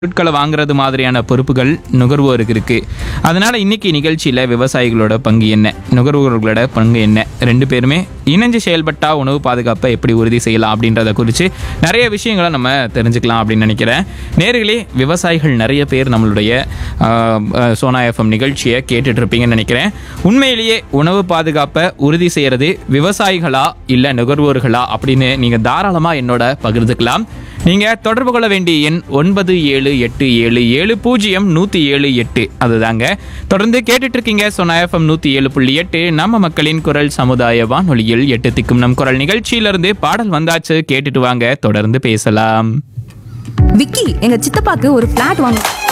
பொருட்களை வாங்குறது மாதிரியான பொறுப்புகள் நுகர்வோருக்கு இருக்கு அதனால இன்னைக்கு நிகழ்ச்சியில விவசாயிகளோட பங்கு என்ன நுகர்வோர்களோட பங்கு என்ன ரெண்டு பேருமே இணைஞ்சு செயல்பட்டா உணவு பாதுகாப்பை எப்படி உறுதி செய்யலாம் அப்படின்றத குறித்து நிறைய விஷயங்களை நம்ம தெரிஞ்சுக்கலாம் அப்படின்னு நினைக்கிறேன் நேர்களே விவசாயிகள் நிறைய பேர் நம்மளுடைய ஆஹ், ஆஹ், சோனா எஃப்எம் நிகழ்ச்சியை கேட்டுட்டு இருப்பீங்கன்னு நினைக்கிறேன் உண்மையிலேயே உணவு பாதுகாப்பை உறுதி செய்யறது விவசாயிகளா இல்ல நுகர்வோர்களா அப்படின்னு நீங்க தாராளமா என்னோட பகிர்ந்துக்கலாம் நீங்க தொடர்பு கொள்ள வேண்டிய எண் ஒன்பது ஏழு எட்டு ஏழு ஏழு பூஜ்ஜியம் நூத்தி ஏழு எட்டு அதுதாங்க தொடர்ந்து கேட்டுட்டு இருக்கீங்க சொன்ன எஃப்எம் நூத்தி ஏழு புள்ளி எட்டு நம்ம மக்களின் குரல் சமுதாய வானொலியில் எட்டு திக்கும் நம் குரல் நிகழ்ச்சியிலிருந்து பாடல் வந்தாச்சு கேட்டுட்டு வாங்க தொடர்ந்து பேசலாம் விக்கி எங்க சித்தப்பாக்கு ஒரு பிளாட் வாங்க